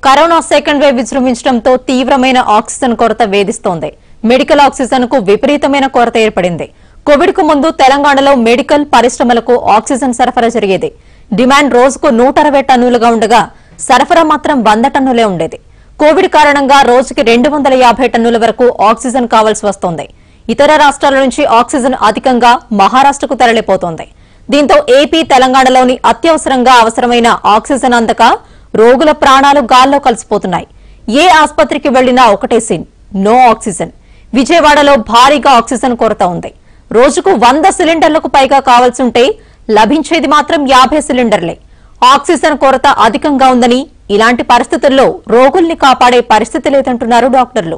Corona second wave విజృంభించడంతో తీవ్రమైన oxygen కొరత వేధిస్తోంది మెడికల్ ఆక్సిజన్ కు విపరీతమైన కొరత ఏర్పడింది కోవిడ్ కు ముందు తెలంగాణలో మెడికల్ పరిశ్రమలకు ఆక్సిజన్ సరఫరా జరిగేది డిమాండ్ రోజుకు నూట అరవై టన్నులుగా ఉండగా సరఫరా మాత్రం వంద టన్నులే ఉండేది కోవిడ్ కారణంగా రోజుకి రెండు వందల యాభై టన్నుల వరకు ఆక్సిజన్ కావాల్సి వస్తోంది ఇతర రాష్ట్రాల నుంచి ఆక్సిజన్ అధికంగా మహారాష్ట్రకు తరలిపోతోంది దీంతో ఏపీ తెలంగాణలోని అత్యవసరంగా అవసరమైన ఆక్సిజన్ అందక రోగుల ప్రాణాలు గాల్లో కలిసిపోతున్నాయి ఏ ఆసుపత్రికి వెళ్లినా ఒకటే సీన్ నో ఆక్సిజన్ విజయవాడలో భారీగా ఆక్సిజన్ కొరత ఉంది రోజుకు వంద సిలిండర్లకు పైగా కావాల్సుంటే లభించేది మాత్రం యాభై సిలిండర్లే ఆక్సిజన్ కొరత అధికంగా ఉందని ఇలాంటి పరిస్థితుల్లో రోగుల్ని కాపాడే పరిస్థితి లేదంటున్నారు డాక్టర్లు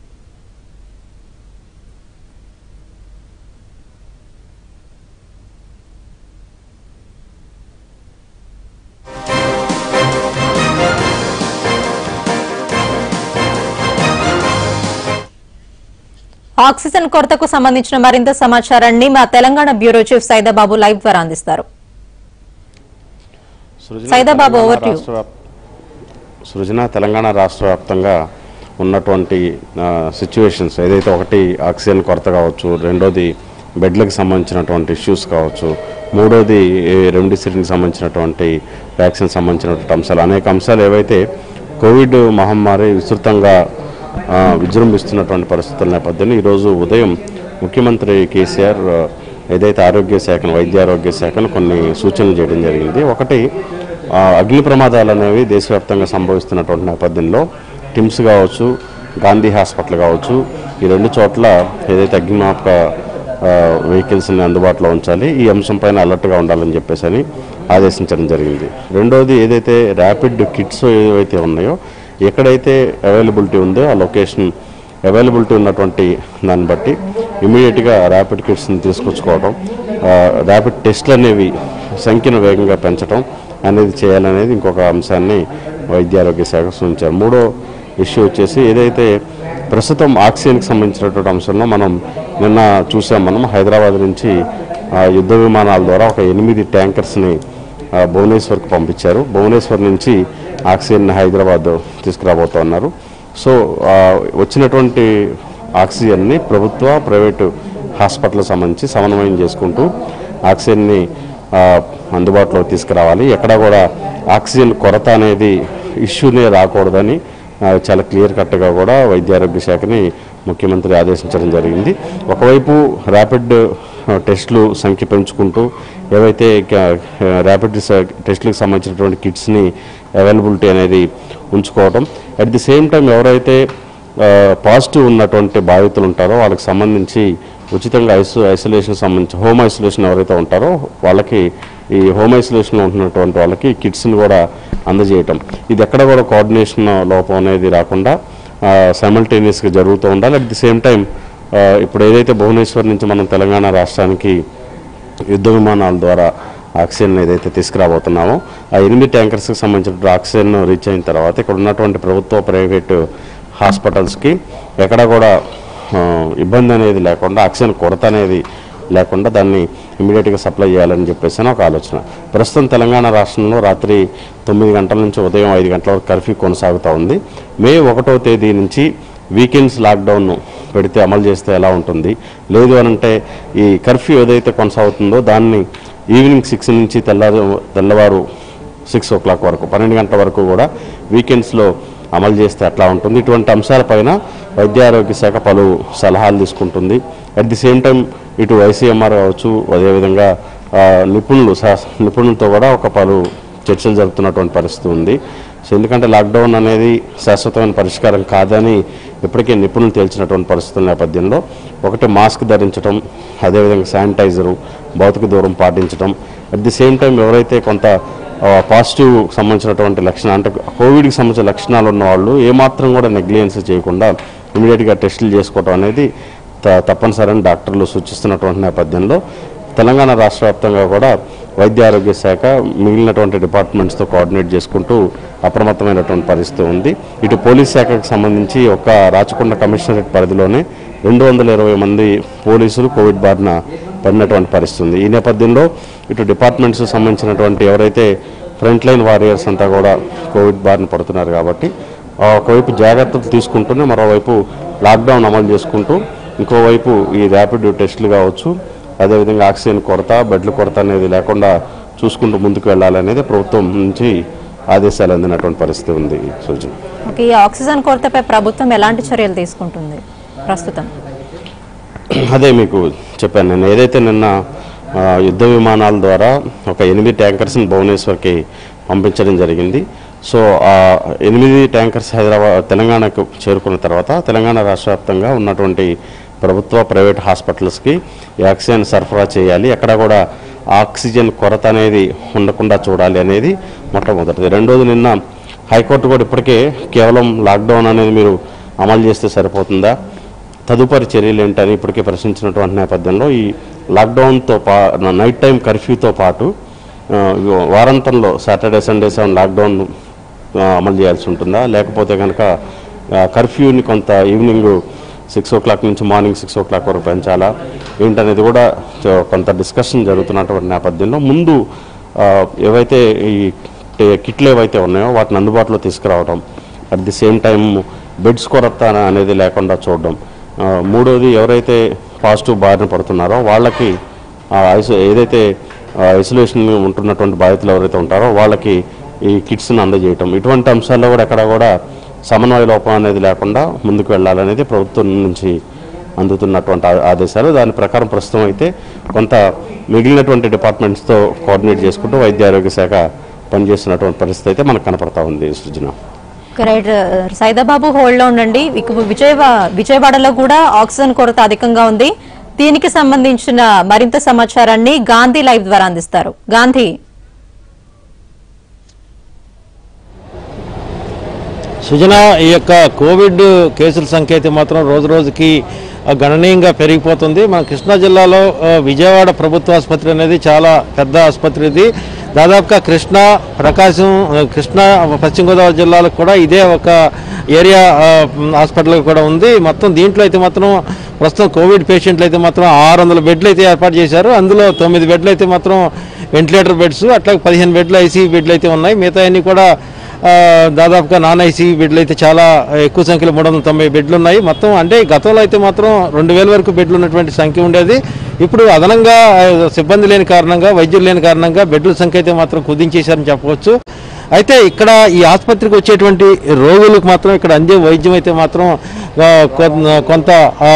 ఆక్సిజన్ కొరతకు సంబంధించిన మరింత సమాచారాన్ని మా Telangana bureau chief Saidababu live ద్వారా అందిస్తారు సృజన Saidababu, Telangana over to you. రాష్ట్ర వ్యాప్- సృజన తెలంగాణ రాష్ట్ర వ్యాప్తంగా ఉన్నటువంటి సిచ్యువేషన్స్ ఏదైతే ఒకటి ఆక్సిజన్ కొరత కావచ్చు రెండోది బెడ్లకు సంబంధించినటువంటి ఇష్యూస్ కావచ్చు మూడోది రెమ్డెసివిర్కి సంబంధించినటువంటి వ్యాక్సిన్ సంబంధించినటువంటి అంశాలు అనేక అంశాలు ఏవైతే కోవిడ్ మహమ్మారి విస్తృతంగా ఆ, విజృంభిస్తున్నటువంటి పరిస్థితుల నేపథ్యంలో ఈరోజు ఉదయం ముఖ్యమంత్రి కేసీఆర్ ఆ, ఏదైతే ఆరోగ్య శాఖను వైద్య ఆరోగ్య శాఖను కొన్ని సూచనలు చేయడం జరిగింది ఒకటి ఆ, అగ్ని ప్రమాదాలు అనేవి దేశవ్యాప్తంగా సంభవిస్తున్నటువంటి నేపథ్యంలో టిమ్స్ కావచ్చు గాంధీ హాస్పిటల్ కావచ్చు ఈ రెండు చోట్ల ఏదైతే అగ్నిమాపక వెహికల్స్ని అందుబాటులో ఉంచాలి ఈ అంశం పైన అలర్ట్గా ఉండాలని చెప్పేసి అని ఆదేశించడం జరిగింది రెండోది ఏదైతే ర్యాపిడ్ కిట్స్ ఏవైతే ఉన్నాయో ఎక్కడైతే అవైలబిలిటీ ఉందో ఆ లొకేషన్ అవైలబిలిటీ ఉన్నటువంటి దాన్ని బట్టి ఇమీడియట్గా ర్యాపిడ్ కిట్స్ని తీసుకొచ్చుకోవడం ఆ, ర్యాపిడ్ టెస్ట్లు అనేవి సంఖ్యను వేగంగా పెంచడం అనేది చేయాలనేది ఇంకొక అంశాన్ని వైద్య ఆరోగ్య శాఖ సూచించారు మూడో ఇష్యూ వచ్చేసి ఏదైతే ప్రస్తుతం ఆక్సిజన్కి సంబంధించినటువంటి అంశంలో మనం నిన్న చూసాం మనం హైదరాబాద్ నుంచి ఆ, యుద్ధ విమానాల ద్వారా ఒక ఎనిమిది ట్యాంకర్స్ని ఆ, భువనేశ్వర్కి పంపించారు భువనేశ్వర్ నుంచి ఆక్సిజన్ హైదరాబాద్ తీసుకురాబోతున్నారు సో ఆ, వచ్చినటువంటి ఆక్సిజన్ని ప్రభుత్వ ప్రైవేటు హాస్పిటల్ సంబంధించి సమన్వయం చేసుకుంటూ ఆక్సిజన్ని ఆ, అందుబాటులో తీసుకురావాలి ఎక్కడ కూడా ఆక్సిజన్ కొరత అనేది ఇష్యూనే రాకూడదని ఆ, చాలా క్లియర్ కట్గా కూడా వైద్య ఆరోగ్య శాఖని ముఖ్యమంత్రి ఆదేశించడం జరిగింది ఒకవైపు ర్యాపిడ్ ఆ, టెస్టులు సంఖ్య పెంచుకుంటూ ఏవైతే క- ర్యాపిడ్ స- టెస్టులకు సంబంధించినటువంటి కిట్స్ని అవైలబిలిటీ అనేది ఉంచుకోవడం అట్ ది సేమ్ టైం ఎవరైతే ఆ, పాజిటివ్ ఉన్నటువంటి బాధితులు ఉంటారో వాళ్ళకి సంబంధించి ఉచితంగా ఐసో ఐసోలేషన్ సంబంధించి హోమ్ ఐసోలేషన్ ఎవరైతే ఉంటారో వాళ్ళకి ఈ హోమ్ ఐసోలేషన్లో ఉంటున్నటువంటి వాళ్ళకి కిట్స్ని కూడా అందజేయటం ఇది ఎక్కడ కూడా కోఆర్డినేషన్ లోపం అనేది రాకుండా సైమల్టేనియస్గా జరుగుతూ ఉండాలి అట్ ది సేమ్ టైం ఇప్పుడు ఏదైతే భువనేశ్వర్ నుంచి మనం తెలంగాణ రాష్ట్రానికి యుద్ధ విమానాల ద్వారా ఆక్సిజన్ ఏదైతే తీసుకురాబోతున్నామో ఆ ఎనిమిది ట్యాంకర్స్కి సంబంధించిన ఆక్సిజన్ రీచ్ అయిన తర్వాత ఇక్కడ ఉన్నటువంటి ప్రభుత్వ ప్రైవేటు హాస్పిటల్స్కి ఎక్కడ కూడా ఆ, ఇబ్బంది అనేది లేకుండా ఆక్సిజన్ కొరత అనేది లేకుండా దాన్ని ఇమీడియట్గా సప్లై చేయాలని చెప్పేసి అని ఒక ఆలోచన ప్రస్తుతం తెలంగాణ రాష్ట్రంలో రాత్రి తొమ్మిది గంటల నుంచి ఉదయం ఐదు గంటల వరకు కర్ఫ్యూ కొనసాగుతూ ఉంది మే ఒకటో తేదీ నుంచి వీకెండ్స్ లాక్డౌన్ పెడితే అమలు చేస్తే ఎలా ఉంటుంది లేదు అని అంటే ఈ కర్ఫ్యూ ఏదైతే కొనసాగుతుందో దాన్ని ఈవినింగ్ సిక్స్ నుంచి తెల్లారు తెల్లవారు సిక్స్ ఓ క్లాక్ వరకు పన్నెండు గంటల వరకు కూడా వీకెండ్స్లో అమలు చేస్తే ఎట్లా ఉంటుంది ఇటువంటి అంశాలపైన వైద్య ఆరోగ్య శాఖ పలు సలహాలు తీసుకుంటుంది అట్ ది సేమ్ టైం ఇటు ఐసీఎంఆర్ కావచ్చు అదేవిధంగా ఆ, నిపుణులు శా- నిపుణులతో కూడా ఒక పలు చర్చలు జరుపుతున్నటువంటి పరిస్థితి ఉంది సో ఎందుకంటే లాక్డౌన్ అనేది శాశ్వతమైన పరిష్కారం కాదని ఇప్పటికే నిపుణులు తేల్చినటువంటి పరిస్థితుల నేపథ్యంలో ఒకటి మాస్క్ ధరించడం అదేవిధంగా శానిటైజరు భౌతిక దూరం పాటించడం అట్ ది సేమ్ టైం ఎవరైతే కొంత ఆ, పాజిటివ్ సంబంధించినటువంటి లక్షణాలు అంటే కోవిడ్కి సంబంధించిన లక్షణాలు ఉన్న వాళ్ళు ఏమాత్రం కూడా నెగ్లియన్స్ చేయకుండా ఇమీడియట్గా టెస్టులు చేసుకోవడం అనేది త- తప్పనిసరని డాక్టర్లు సూచిస్తున్నటువంటి నేపథ్యంలో తెలంగాణ రాష్ట్ర వ్యాప్తంగా కూడా వైద్య ఆరోగ్య శాఖ మిగిలినటువంటి డిపార్ట్మెంట్స్తో కోఆర్డినేట్ చేసుకుంటూ అప్రమత్తమైనటువంటి పరిస్థితి ఉంది ఇటు పోలీస్ శాఖకు సంబంధించి ఒక రాచకొండ కమిషనరేట్ పరిధిలోనే రెండు వందల ఇరవై మంది పోలీసులు కోవిడ్ బారిన పడినటువంటి పరిస్థితి ఉంది ఈ నేపథ్యంలో ఇటు డిపార్ట్మెంట్స్ సంబంధించినటువంటి ఎవరైతే ఫ్రంట్ లైన్ వారియర్స్ అంతా కూడా కోవిడ్ బారిన పడుతున్నారు కాబట్టి ఆ, ఒకవైపు జాగ్రత్తలు తీసుకుంటూనే మరోవైపు లాక్డౌన్ అమలు చేసుకుంటూ ఇంకోవైపు ఈ ర్యాపిడ్ టెస్టులు కావచ్చు అదేవిధంగా ఆక్సిజన్ కొరత బెడ్ల కొరత అనేది లేకుండా చూసుకుంటూ ముందుకు వెళ్ళాలనేది ప్రభుత్వం నుంచి ఆదేశాలు అందినటువంటి పరిస్థితి ఉంది సూచన ఓకే ఈ ఆక్సిజన్ కొరతపై ప్రభుత్వం ఎలాంటి చర్యలు తీసుకుంటుంది ప్రస్తుతం అదే మీకు చెప్పాను నేను ఏదైతే నిన్న ఆ, యుద్ధ విమానాల ద్వారా ఒక ఎనిమిది ట్యాంకర్స్ని భువనేశ్వర్కి పంపించడం జరిగింది సో ఆ ఎనిమిది ట్యాంకర్స్ హైదరాబాద్ తెలంగాణకు చేరుకున్న తర్వాత తెలంగాణ రాష్ట్ర వ్యాప్తంగా ఉన్నటువంటి ప్రభుత్వ ప్రైవేట్ హాస్పిటల్స్కి ఈ ఆక్సిజన్ సరఫరా చేయాలి ఎక్కడ కూడా ఆక్సిజన్ కొరత అనేది ఉండకుండా చూడాలి అనేది మొట్టమొదటిది రెండోది నిన్న హైకోర్టు కూడా ఇప్పటికే కేవలం లాక్డౌన్ అనేది మీరు అమలు చేస్తే సరిపోతుందా తదుపరి చర్యలు ఏంటని ఇప్పటికే ప్రశ్నించినటువంటి నేపథ్యంలో ఈ లాక్డౌన్తో పా నైట్ టైం కర్ఫ్యూతో పాటు ఆ, వారాంతంలో సాటర్డే సండే సెవెన్ లాక్డౌన్ ఆ, అమలు చేయాల్సి ఉంటుందా లేకపోతే కనుక ఆ, కర్ఫ్యూని కొంత ఈవినింగ్ సిక్స్ ఓ క్లాక్ నుంచి మార్నింగ్ సిక్స్ ఓ క్లాక్ వరకు పెంచాలా ఏంటనేది కూడా చ- కొంత డిస్కషన్ జరుగుతున్నటువంటి నేపథ్యంలో ముందు ఆ, ఏవైతే ఈ టే- కిట్లు ఏవైతే ఉన్నాయో వాటిని అందుబాటులో తీసుకురావడం at the same time beds కొరత అనేది లేకుండా చూడడం ఆ, మూడోది ఎవరైతే పాజిటివ్ బారిన పడుతున్నారో వాళ్ళకి ఆ ఐసో ఏదైతే ఐసోలేషన్ ఉంటున్నటువంటి బాధితులు ఎవరైతే ఉంటారో వాళ్ళకి ఈ కిట్స్ని అందజేయటం ఇటువంటి అంశాల్లో కూడా ఎక్కడ కూడా సమన్వయ లోపం అనేది లేకుండా ముందుకు వెళ్ళాలనేది ప్రభుత్వం నుంచి అందుతున్నటువంటి ఆ- ఆదేశాలు దాని ప్రకారం ప్రస్తుతం అయితే కొంత మిగిలినటువంటి డిపార్ట్మెంట్స్తో కోఆర్డినేట్ చేసుకుంటూ వైద్య ఆరోగ్య శాఖ పనిచేస్తున్నటువంటి పరిస్థితి అయితే మనకు కనపడతా ఉంది సృజన రైట్ సైదాబాబు హోల్డ్ లో ఉండండి ఇక విజయవా విజయవాడలో కూడా ఆక్సిజన్ కొరత అధికంగా ఉంది దీనికి సంబంధించిన మరింత సమాచారాన్ని గాంధీ లైవ్ ద్వారా అందిస్తారు గాంధీ సుజన ఈ యొక్క కోవిడ్ కేసుల సంఖ్య అయితే మాత్రం రోజు రోజుకి ఆ, గణనీయంగా పెరిగిపోతుంది మన కృష్ణా జిల్లాలో ఆ, విజయవాడ ప్రభుత్వ ఆసుపత్రి అనేది చాలా పెద్ద ఆసుపత్రి ఇది దాదాపుగా కృష్ణా ప్రకాశం ఆ, కృష్ణా పశ్చిమ గోదావరి జిల్లాలకు కూడా ఇదే ఒక ఏరియా ఆ, హాస్పిటల్ కూడా ఉంది మొత్తం దీంట్లో అయితే మాత్రం ప్రస్తుతం కోవిడ్ పేషెంట్లు అయితే మాత్రం ఆరు వందల బెడ్లు అయితే ఏర్పాటు చేశారు అందులో తొమ్మిది బెడ్లు అయితే మాత్రం వెంటిలేటర్ బెడ్స్ అట్లాగే పదిహేను బెడ్లు ఐసీయూ బెడ్లు అయితే ఉన్నాయి మిగతా అన్ని కూడా ఆ, దాదాపుగా నాన్ ఐసీ బెడ్లు అయితే చాలా ఎక్కువ సంఖ్యలో మూడు వందల తొంభై బెడ్లు ఉన్నాయి మొత్తం అంటే గతంలో అయితే మాత్రం రెండు వేల వరకు బెడ్లు ఉన్నటువంటి సంఖ్య ఉండేది ఇప్పుడు అదనంగా ఆ, సిబ్బంది లేని కారణంగా వైద్యులు లేని కారణంగా బెడ్ల సంఖ్య అయితే మాత్రం కుదించేశారని చెప్పవచ్చు అయితే ఇక్కడ ఈ ఆసుపత్రికి వచ్చేటువంటి రోగులకు మాత్రం ఇక్కడ అందే వైద్యం అయితే మాత్రం ఆ, కొన్- కొంత ఆ,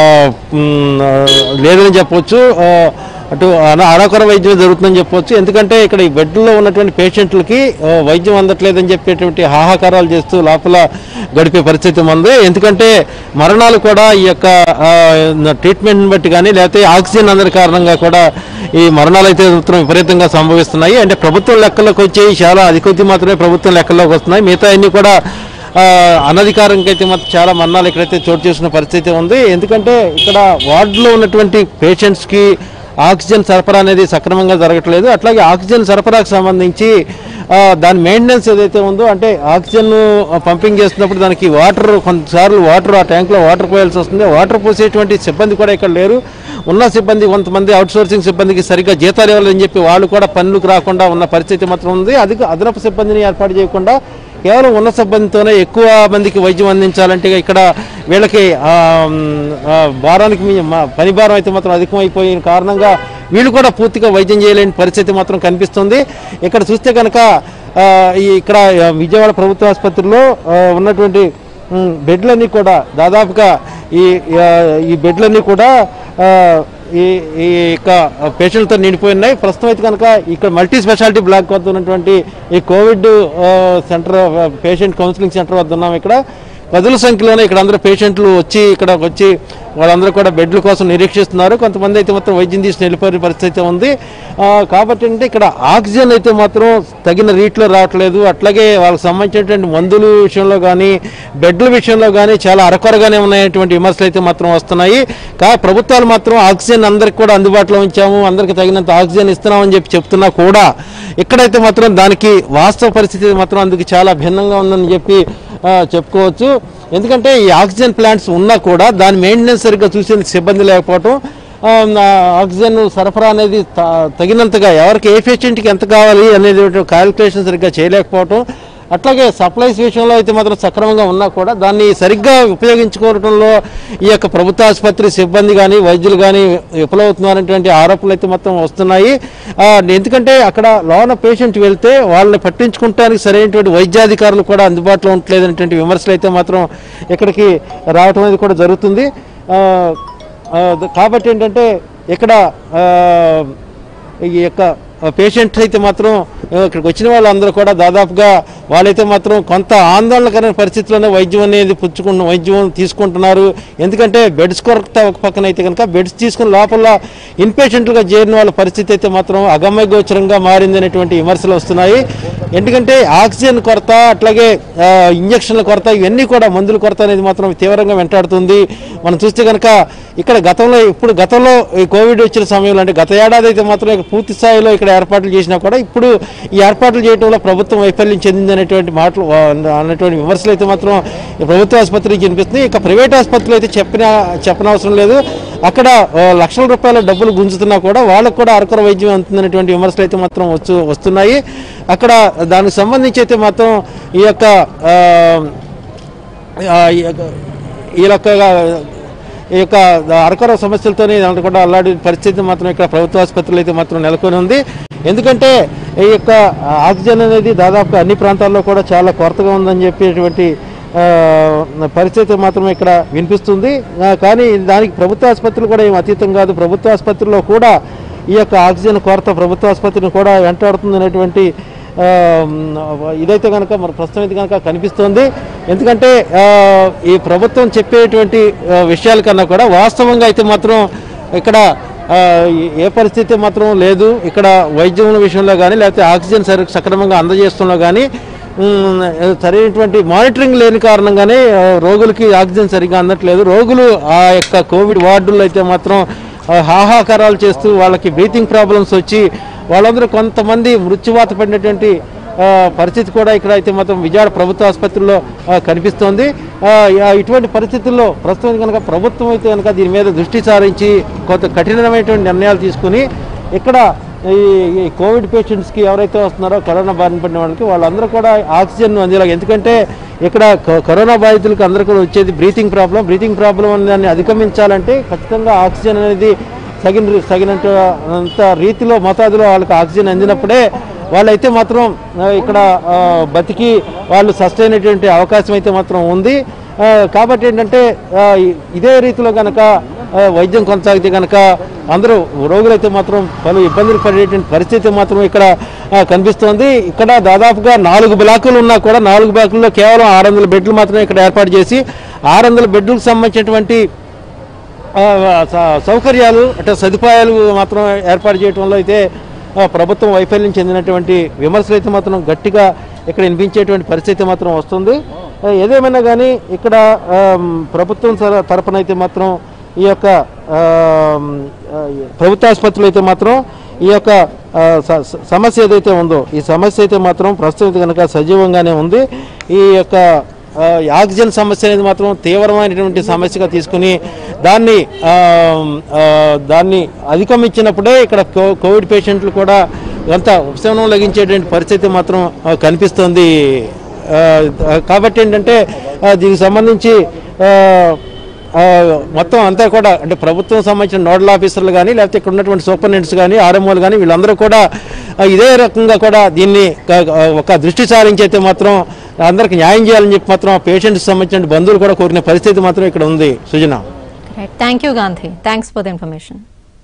మ్, ఆ, లేదని చెప్పవచ్చు ఆ, అటు అన అనాకొర వైద్యం జరుగుతుందని చెప్పవచ్చు ఎందుకంటే ఇక్కడ ఈ బెడ్లో ఉన్నటువంటి పేషెంట్లకి ఆ, వైద్యం అందట్లేదని చెప్పేటువంటి హాహాకారాలు చేస్తూ లోపల గడిపే పరిస్థితి ఉంది ఎందుకంటే మరణాలు కూడా ఈ యొక్క ట్రీట్మెంట్ని బట్టి కానీ లేకపోతే ఆక్సిజన్ అందరి కారణంగా కూడా ఈ మరణాలు అయితే మాత్రం విపరీతంగా సంభవిస్తున్నాయి అంటే ప్రభుత్వం లెక్కల్లోకి వచ్చేవి చాలా అధిక కొద్ది మాత్రమే ప్రభుత్వం లెక్కల్లోకి వస్తున్నాయి మిగతా అన్ని కూడా ఆ, అనధికారంగా అయితే మాత్రం చాలా మరణాలు ఇక్కడైతే చోటు చేసుకున్న పరిస్థితి ఉంది ఎందుకంటే ఇక్కడ వార్డులో ఉన్నటువంటి పేషెంట్స్కి ఆక్సిజన్ సరఫరా అనేది సక్రమంగా జరగట్లేదు అట్లాగే ఆక్సిజన్ సరఫరాకు సంబంధించి ఆ, దాని మెయింటెనెన్స్ ఏదైతే ఉందో అంటే ఆక్సిజన్ పంపింగ్ చేస్తున్నప్పుడు దానికి వాటర్ కొన్నిసార్లు వాటర్ ఆ ట్యాంక్లో వాటర్ పోయాల్సి వస్తుంది వాటర్ పోసేటువంటి సిబ్బంది కూడా ఇక్కడ లేరు ఉన్న సిబ్బంది కొంతమంది అవుట్ సోర్సింగ్ సిబ్బందికి సరిగ్గా జీతాలు ఇవ్వాలని చెప్పి వాళ్ళు కూడా పనులకు రాకుండా ఉన్న పరిస్థితి మాత్రం ఉంది అది అదనపు సిబ్బందిని ఏర్పాటు చేయకుండా కేవలం ఉన్న సిబ్బందితోనే ఎక్కువ మందికి వైద్యం అందించాలంటే ఇక్కడ వీళ్ళకి ఆ, మ్, ఆ, భారానికి మీ- మా- పని భారం అయితే మాత్రం అధికమైపోయిన కారణంగా వీళ్ళు కూడా పూర్తిగా వైద్యం చేయలేని పరిస్థితి మాత్రం కనిపిస్తుంది ఇక్కడ చూస్తే కనుక ఆ, ఈ ఇక్కడ ఆ, విజయవాడ ప్రభుత్వ ఆసుపత్రిలో ఆ, ఉన్నటువంటి మ్, బెడ్లన్నీ కూడా దాదాపుగా ఈ ఆ, ఈ బెడ్లన్నీ కూడా ఆ, ఈ ఈ యొక్క పేషెంట్తో నిండిపోయి ఉన్నాయి ప్రస్తుతం అయితే కనుక ఇక్కడ మల్టీ స్పెషాలిటీ బ్లాక్ వద్ద ఉన్నటువంటి ఈ కోవిడ్ ఆ, సెంటర్ ఆ, పేషెంట్ కౌన్సిలింగ్ సెంటర్ వద్ద ఉన్నాం ఇక్కడ పదుల సంఖ్యలోనే ఇక్కడ అందరూ పేషెంట్లు వచ్చి ఇక్కడ వచ్చి వాళ్ళందరూ కూడా బెడ్ల కోసం నిరీక్షిస్తున్నారు కొంతమంది అయితే మాత్రం వైద్యం తీసుకుని వెళ్ళిపోయే పరిస్థితి ఉంది ఆ, కాబట్టి అంటే ఇక్కడ ఆక్సిజన్ అయితే మాత్రం తగిన రీట్లో రావట్లేదు అట్లాగే వాళ్ళకి సంబంధించినటువంటి మందుల విషయంలో కానీ బెడ్ల విషయంలో కానీ చాలా అరకొరగానే ఉన్నాయటువంటి విమర్శలు అయితే మాత్రం వస్తున్నాయి కా ప్రభుత్వాలు మాత్రం ఆక్సిజన్ అందరికి కూడా అందుబాటులో ఉంచాము అందరికి తగినంత ఆక్సిజన్ ఇస్తున్నామని చెప్పి చెప్తున్నా కూడా ఇక్కడైతే మాత్రం దానికి వాస్తవ పరిస్థితి మాత్రం అందుకు చాలా భిన్నంగా ఉందని చెప్పి ఆ, చెప్పుకోవచ్చు ఎందుకంటే ఈ ఆక్సిజన్ ప్లాంట్స్ ఉన్నా కూడా దాని మెయింటెనెన్స్ సరిగ్గా చూసేందుకు సిబ్బంది లేకపోవడం ఆ, ఆ, ఆక్సిజన్ సరఫరా అనేది త- తగినంతగా ఎవరికి ఏ పేషెంట్కి ఎంత కావాలి అనేది క్యాలిక్యులేషన్ సరిగ్గా చేయలేకపోవటం అట్లాగే సప్లైస్ విషయంలో అయితే మాత్రం సక్రమంగా ఉన్నా కూడా దాన్ని సరిగ్గా ఉపయోగించుకోవడంలో ఈ యొక్క ప్రభుత్వ ఆసుపత్రి సిబ్బంది కానీ వైద్యులు కానీ విఫలవుతున్నారనేటువంటి ఆరోపణలు అయితే మొత్తం వస్తున్నాయి ఆ, ఎందుకంటే అక్కడ లోన పేషెంట్ వెళ్తే వాళ్ళని పట్టించుకుంటానికి సరైనటువంటి వైద్యాధికారులు కూడా అందుబాటులో ఉండట్లేదు అనేటువంటి విమర్శలు అయితే మాత్రం ఇక్కడికి రావటం అనేది కూడా జరుగుతుంది ఆ, ఆ, ద- కాబట్టి ఏంటంటే ఇక్కడ ఆ, ఈ యొక్క పేషెంట్ అయితే మాత్రం ఆ, ఇక్కడికి వచ్చిన వాళ్ళందరూ కూడా దాదాపుగా వాళ్ళైతే మాత్రం కొంత ఆందోళనకరమైన పరిస్థితుల్లోనే వైద్యం అనేది పుచ్చుకుంటు వైద్యం తీసుకుంటున్నారు ఎందుకంటే బెడ్స్ కొరత ఒక పక్కన అయితే కనుక బెడ్స్ తీసుకుని లోపల ఇన్పేషెంట్లుగా చేరిన వాళ్ళ పరిస్థితి అయితే మాత్రం అగమ్య గోచరంగా మారింది అనేటువంటి విమర్శలు వస్తున్నాయి ఎందుకంటే ఆక్సిజన్ కొరత అట్లాగే ఆ, ఇంజక్షన్ల కొరత ఇవన్నీ కూడా మందుల కొరత అనేది మాత్రం తీవ్రంగా వెంటాడుతుంది మనం చూస్తే కనుక ఇక్కడ గతంలో ఇప్పుడు గతంలో ఈ కోవిడ్ వచ్చిన సమయంలో అంటే గత ఏడాది అయితే మాత్రం ఇక పూర్తి స్థాయిలో ఇక్కడ ఏర్పాట్లు చేసినా కూడా ఇప్పుడు ఈ ఏర్పాట్లు చేయడంలో ప్రభుత్వం వైఫల్యం చెందింది అనేటువంటి మాటలు ఆ, అన్నటువంటి విమర్శలు అయితే మాత్రం ఈ ప్రభుత్వ ఆసుపత్రికి వినిపిస్తుంది ఇక ప్రైవేట్ ఆసుపత్రులు అయితే చెప్పిన చెప్పనవసరం లేదు అక్కడ ఆ, లక్షల రూపాయల డబ్బులు గుంజుతున్నా కూడా వాళ్ళకు కూడా అరకొర వైద్యం అందుతుందనేటువంటి విమర్శలు అయితే మాత్రం వచ్చు వస్తున్నాయి అక్కడ దానికి సంబంధించి అయితే మాత్రం ఈ యొక్క ఆ, ఆ, ఈ యొక్క- ఈ యొక్క ఈ యొక్క అరకొర సమస్యలతోనే ఇదంతా కూడా అల్లాడి పరిస్థితి మాత్రం ఇక్కడ ప్రభుత్వ ఆసుపత్రులు అయితే మాత్రం నెలకొని ఉంది ఎందుకంటే ఈ యొక్క ఆక్సిజన్ అనేది దాదాపు అన్ని ప్రాంతాల్లో కూడా చాలా కొరతగా ఉందని చెప్పేటువంటి ఆ, పరిస్థితి మాత్రం ఇక్కడ వినిపిస్తుంది ఆ, కానీ దానికి ప్రభుత్వ ఆసుపత్రులు కూడా ఏం అతీతం కాదు ప్రభుత్వ ఆసుపత్రుల్లో కూడా ఈ యొక్క ఆక్సిజన్ కొరత ప్రభుత్వ ఆసుపత్రిని కూడా వెంటాడుతుంది అనేటువంటి ఆ, ఇదైతే కనుక మరి ప్రస్తుతం అయితే కనుక కనిపిస్తోంది ఎందుకంటే ఆ, ఈ ప్రభుత్వం చెప్పేటువంటి ఆ, విషయాల కన్నా కూడా వాస్తవంగా అయితే మాత్రం ఇక్కడ ఆ, ఏ- ఏ పరిస్థితి మాత్రం లేదు ఇక్కడ వైద్యం విషయంలో కానీ లేకపోతే ఆక్సిజన్ సరి సక్రమంగా అందజేస్తుంలో కానీ ఉమ్, సరైనటువంటి మానిటరింగ్ లేని కారణంగానే ఆ, రోగులకి ఆక్సిజన్ సరిగ్గా అందట్లేదు రోగులు ఆ యొక్క కోవిడ్ వార్డుల్లో అయితే మాత్రం ఆ, హాహాకారాలు చేస్తూ వాళ్ళకి బ్రీతింగ్ ప్రాబ్లమ్స్ వచ్చి వాళ్ళందరూ కొంతమంది మృత్యువాత పడినటువంటి ఆ, పరిస్థితి కూడా ఇక్కడ అయితే మాత్రం విజయవాడ ప్రభుత్వ ఆసుపత్రిలో ఆ, కనిపిస్తోంది ఆ, ఆ, ఇటువంటి పరిస్థితుల్లో ప్రస్తుతం కనుక ప్రభుత్వం అయితే కనుక దీని మీద దృష్టి సారించి కొంత కఠినమైనటువంటి నిర్ణయాలు తీసుకుని ఇక్కడ ఈ ఈ కోవిడ్ పేషెంట్స్కి ఎవరైతే వస్తున్నారో కరోనా బారిన పడిన వాళ్ళకి వాళ్ళందరూ కూడా ఆక్సిజన్ అందేలా ఎందుకంటే ఇక్కడ క- కరోనా బాధితులకు అందరూ కూడా వచ్చేది బ్రీతింగ్ ప్రాబ్లం బ్రీతింగ్ ప్రాబ్లం అనే దాన్ని అధిగమించాలంటే ఖచ్చితంగా ఆక్సిజన్ అనేది తగిన తగినంత అంత రీతిలో మోతాదులో వాళ్ళకి ఆక్సిజన్ అందినప్పుడే వాళ్ళైతే మాత్రం ఆ, ఇక్కడ ఆ, బతికి వాళ్ళు సస్టైన్ అయ్యేటువంటి అవకాశం అయితే మాత్రం ఉంది ఆ, కాబట్టి ఏంటంటే ఆ, ఇ- ఇదే రీతిలో కనుక ఆ, వైద్యం కొనసాగితే కనుక అందరూ రోగులైతే మాత్రం పలు ఇబ్బందులు పడేటువంటి పరిస్థితి మాత్రం ఇక్కడ ఆ, కనిపిస్తోంది ఇక్కడ దాదాపుగా నాలుగు బ్లాకులు ఉన్నా కూడా నాలుగు బ్లాకుల్లో కేవలం ఆరు వందల బెడ్లు మాత్రమే ఇక్కడ ఏర్పాటు చేసి ఆరు వందల బెడ్లకు సంబంధించినటువంటి ఆ, స- సౌకర్యాలు అంటే సదుపాయాలు మాత్రం ఏర్పాటు చేయడంలో అయితే ఆ, ప్రభుత్వం వైఫల్యం చెందినటువంటి విమర్శలు అయితే మాత్రం గట్టిగా ఇక్కడ వినిపించేటువంటి పరిస్థితి మాత్రం వస్తుంది ఆ, ఏదేమైనా కానీ ఇక్కడ ఆమ్, ప్రభుత్వం తర- తరపున అయితే మాత్రం ఈ యొక్క ఆమ్, ఆ, ప్రభుత్వ ఆసుపత్రులు అయితే మాత్రం ఈ యొక్క ఆ, స- స- సమస్య ఏదైతే ఉందో ఈ సమస్య అయితే మాత్రం ప్రస్తుతం అయితే కనుక సజీవంగానే ఉంది ఈ యొక్క ఆ, ఈ ఆక్సిజన్ సమస్య అనేది మాత్రం తీవ్రమైనటువంటి సమస్యగా తీసుకుని దాన్ని ఆ, ఆ, దాన్ని అధిగమించినప్పుడే ఇక్కడ కో- కోవిడ్ పేషెంట్లు కూడా కొంత ఉపశమనం లభించేటువంటి పరిస్థితి మాత్రం ఆ, కనిపిస్తోంది ఆ, కాబట్టి ఏంటంటే ఆ, దీనికి సంబంధించి ఆ, ఆ, మొత్తం అంతా కూడా అంటే ప్రభుత్వం సంబంధించిన నోడల్ ఆఫీసర్లు కానీ లేకపోతే ఇక్కడ ఉన్నటువంటి సూపరింటెండెంట్స్ కానీ ఆర్ఎంఓలు కానీ వీళ్ళందరూ కూడా ఆ, ఇదే రకంగా కూడా దీన్ని క- ఒక దృష్టి సారించి అయితే మాత్రం అందరికి న్యాయం చేయాలని చెప్పి మాత్రం పేషెంట్కి సంబంధించిన బంధువులు కూడా కోరిన పరిస్థితి మాత్రం ఇక్కడ ఉంది Sujana thank you Gandhi thanks for the information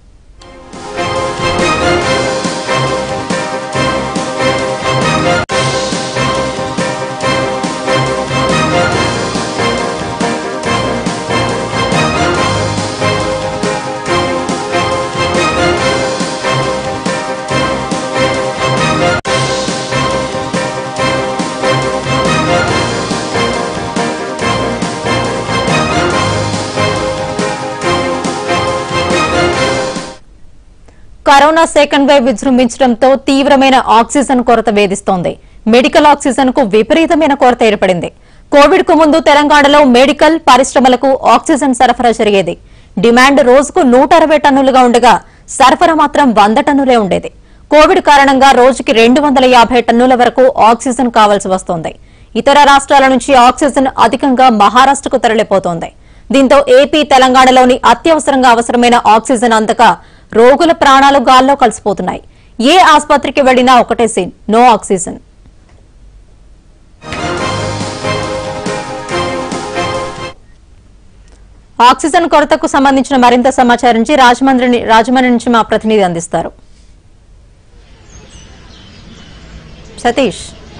corona second wave విజృంభించడంతో తీవ్రమైన ఆక్సిజన్ కొరత వేధిస్తోంది మెడికల్ ఆక్సిజన్ కు విపరీతమైన కొరత ఏర్పడింది కోవిడ్ కు ముందు తెలంగాణలో మెడికల్ పరిశ్రమలకు ఆక్సిజన్ సరఫరా జరిగేది డిమాండ్ రోజుకు నూట అరవై టన్నులుగా ఉండగా సరఫరా మాత్రం వంద టన్నులే ఉండేది కోవిడ్ కారణంగా రోజుకి రెండు వందల యాభై టన్నుల వరకు ఆక్సిజన్ కావాల్సి వస్తోంది ఇతర రాష్ట్రాల నుంచి ఆక్సిజన్ అధికంగా మహారాష్ట్రకు తరలిపోతోంది దీంతో ఏపీ తెలంగాణలోని అత్యవసరంగా అవసరమైన ఆక్సిజన్ అందక రోగుల ప్రాణాలు గాల్లో కలిసిపోతున్నాయి ఏ ఆసుపత్రికి వెళ్లినా ఒకటే సీన్ నో ఆక్సిజన్ ఆక్సిజన్ కొరతకు సంబంధించిన మరింత సమాచారం నుంచి రాజమండ్రి రాజమండ్రి నుంచి మా ప్రతినిధి అందిస్తారు సతీష్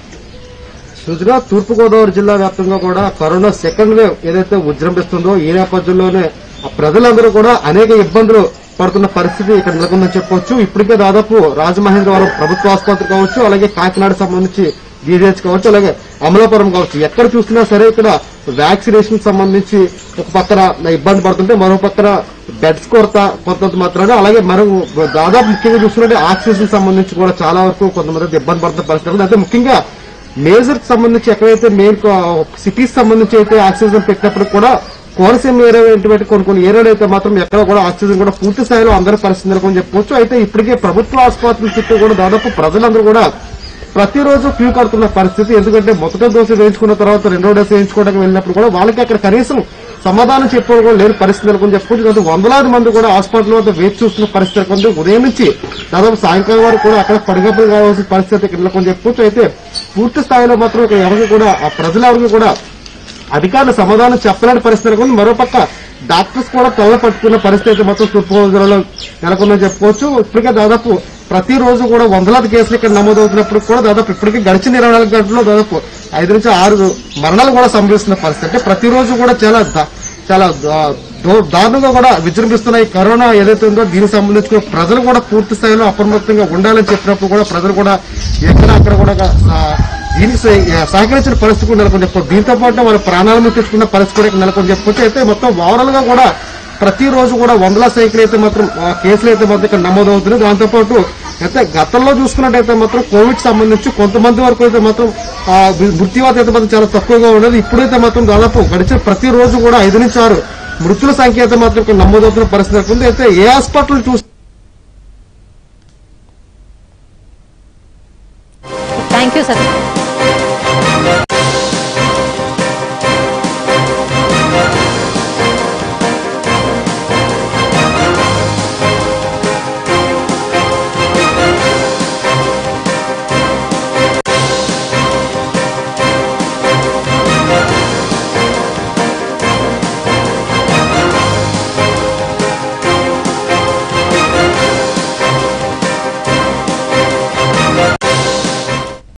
సృజన తూర్పుగోదావరి జిల్లా వ్యాప్తంగా కూడా కరోనా సెకండ్ వేవ్ ఏదైతే ఉజృంభిస్తుందో ఈ నేపథ్యంలోనే ఆ ప్రజలందరూ కూడా అనేక ఇబ్బందులు పడుతున్న పరిస్థితి ఇక్కడ నెలకొందని చెప్పొచ్చు ఇప్పటికే దాదాపు రాజమహేంద్రవరం ప్రభుత్వ ఆసుపత్రి కావచ్చు అలాగే కాకినాడ సంబంధించి జీజీహెచ్ కావచ్చు అలాగే అమలాపురం కావచ్చు ఎక్కడ చూసినా సరే ఇక్కడ వ్యాక్సినేషన్ సంబంధించి ఒక పక్కన ఇబ్బంది పడుతుంటే మరో పక్కన బెడ్స్ కొరత కొంత మాత్రాన అలాగే మరో దాదాపు ముఖ్యంగా చూసుకుంటే ఆక్సిజన్ సంబంధించి కూడా చాలా వరకు కొంతమంది ఇబ్బంది పడుతున్న పరిస్థితి ఉంది. అయితే ముఖ్యంగా మేజర్ కి సంబంధించి ఎక్కడైతే మెయిన్ సిటీస్ సంబంధించి అయితే ఆక్సిజన్ పెట్టినప్పుడు కూడా కోనసీమ ఏరియా ఏంటి కొన్ని కొన్ని ఏరియాలు అయితే మాత్రం ఎక్కడ కూడా ఆక్సిజన్ కూడా పూర్తి స్థాయిలో అందరి పరిస్థితి నెలకొని చెప్పవచ్చు అయితే ఇప్పటికే ప్రభుత్వ ఆసుపత్రుల చుట్టూ కూడా దాదాపు ప్రజలందరూ కూడా ప్రతిరోజు క్యూ కడుతున్న పరిస్థితి ఎందుకంటే మొదటి డోసు వేయించుకున్న తర్వాత రెండో డోసు వేయించుకోవడానికి వెళ్ళినప్పుడు కూడా వాళ్ళకి అక్కడ కనీసం సమాధానం చెప్పడం కూడా లేని పరిస్థితి నెలకొని చెప్పుకోవచ్చు గత వందలాది మంది కూడా హాస్పిటల్ వద్ద వేచి చూస్తున్న పరిస్థితి నెలకొంది ఉదయం నుంచి దాదాపు సాయంకాలం వరకు కూడా అక్కడ పడిగప్పులు కావాల్సిన పరిస్థితి ఇక్కడ నెలకొని చెప్పుకోవచ్చు అయితే పూర్తి స్థాయిలో మాత్రం ఇక్కడ ఎవరికి కూడా ఆ ప్రజలెవరికి కూడా అధికారులు సమాధానం చెప్పలేని పరిస్థితి నెలకొంది మరోపక్క డాక్టర్స్ కూడా తల పట్టుకున్న పరిస్థితి అయితే మొత్తం తూర్పుగోదావరి జిల్లాలో నెలకొందని చెప్పుకోవచ్చు ఇప్పటికే దాదాపు ప్రతిరోజు కూడా వందలాది కేసులు ఇక్కడ నమోదవుతున్నప్పుడు కూడా దాదాపు ఇప్పటికే గడిచిన ఇరవై నాలుగు గంటల్లో దాదాపు ఐదు నుంచి ఆరు మరణాలు కూడా సంభవిస్తున్న పరిస్థితి అంటే ప్రతిరోజు కూడా చాలా దా- చాలా దా- దో- దారుణంగా కూడా విజృంభిస్తున్న ఈ కరోనా ఏదైతే ఉందో దీనికి సంబంధించి కూడా ప్రజలు కూడా పూర్తి స్థాయిలో అప్రమత్తంగా ఉండాలని చెప్పినప్పుడు కూడా ప్రజలు కూడా ఎక్కడ అక్కడ కూడా ఆ, దీనికి సహ- సహకరించిన పరిస్థితి కూడా నెలకొని చెప్పుకోవచ్చు దీంతో పాటు వాళ్ళ ప్రాణాలను తెచ్చుకున్న పరిస్థితి కూడా ఇక్కడ నెలకొని చెప్పుకోవచ్చు అయితే మొత్తం ఓవరాల్ గా కూడా ప్రతిరోజు కూడా వందల సంఖ్యలు అయితే మాత్రం ఆ, కేసులు అయితే మాత్రం ఇక్కడ నమోదవుతున్నాయి దాంతో పాటు అయితే గతంలో చూసుకున్నట్టయితే మాత్రం కోవిడ్ సంబంధించి కొంతమంది వరకు అయితే మాత్రం ఆ, మృత్యువాత అయితే మాత్రం చాలా తక్కువగా ఉండేది ఇప్పుడైతే మాత్రం దాదాపు గడిచిన ప్రతిరోజు కూడా ఐదు నుంచి ఆరు మృతుల సంఖ్య అయితే మాత్రం ఇక్కడ నమోదవుతున్న పరిస్థితి నెలకొంది అయితే ఏ హాస్పిటల్ చూసి థ్యాంక్ యూ సతీష్